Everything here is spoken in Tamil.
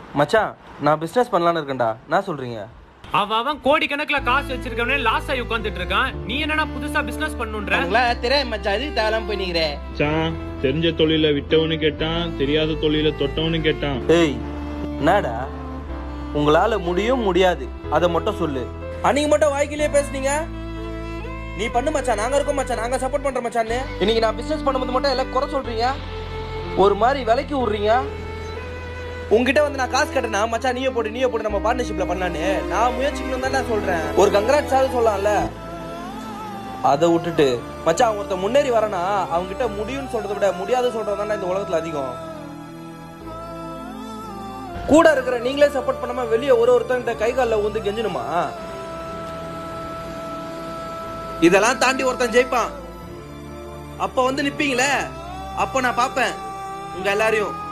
மச்சான் நான் பிஸ்னஸ் பண்ணலான்னு இருக்கேன்டா என்ன சொல்றீங்க அவன் அவன் கோடிக்கணக்குல காசு வச்சிருக்கவனே லாஸ் ஆகி உட்காந்துட்டு இருக்கான் நீ என்னன்னா புதுசா பிசினஸ் பண்ணுன்ற உங்களாம் தெரியாது மச்சான் அதுக்கு தேவையில்லாம போய் நிக்கிறேன் மச்சான் தெரிஞ்ச தொழில விட்டவனு கேட்டான் தெரியாத தொழில தொட்டவனு கேட்டான் ஏய் என்னடா உங்களால முடியும் முடியாது அதை மட்டும் சொல்லு அன்னைக்கு மட்டும் வாய்க்கிலேயே பேசுனீங்க நீ பண்ணு மச்சான் நாங்க இருக்கோம் மச்சான் நாங்க சப்போர்ட் பண்றோம் மச்சான்னு இன்னைக்கு நான் பிசினஸ் பண்ணும்போது மட்டும் எல்லாம் குறை சொல்றீங்க ஒரு மாதிரி விலைக்கு விடுறீங்க உங்ககிட்ட வந்து நான் காசு கட்டினா மச்சான் நீயே போட்டு நீயே போட்டு நம்ம பார்ட்னர்ஷிப்ல பண்ணலான்னு நான் முயற்சிக்கணும் தான் நான் சொல்றேன் ஒரு கங்கராட்ஸ் ஆகுது சொல்லலாம்ல அதை விட்டுட்டு மச்சான் ஒருத்தன் முன்னேறி வரனா அவங்க கிட்ட முடியும்னு சொல்றதை விட முடியாது சொல்றது தான் இந்த உலகத்துல அதிகம் கூட இருக்கிற நீங்களே சப்போர்ட் பண்ணாம வெளியே ஒரு ஒருத்தங்கிட்ட கை காலில் வந்து கெஞ்சணுமா இதெல்லாம் தாண்டி ஒருத்தன் ஜெயிப்பான் அப்ப வந்து நிப்பீங்களே அப்ப நான் பாப்பேன் உங்க எல்லாரையும்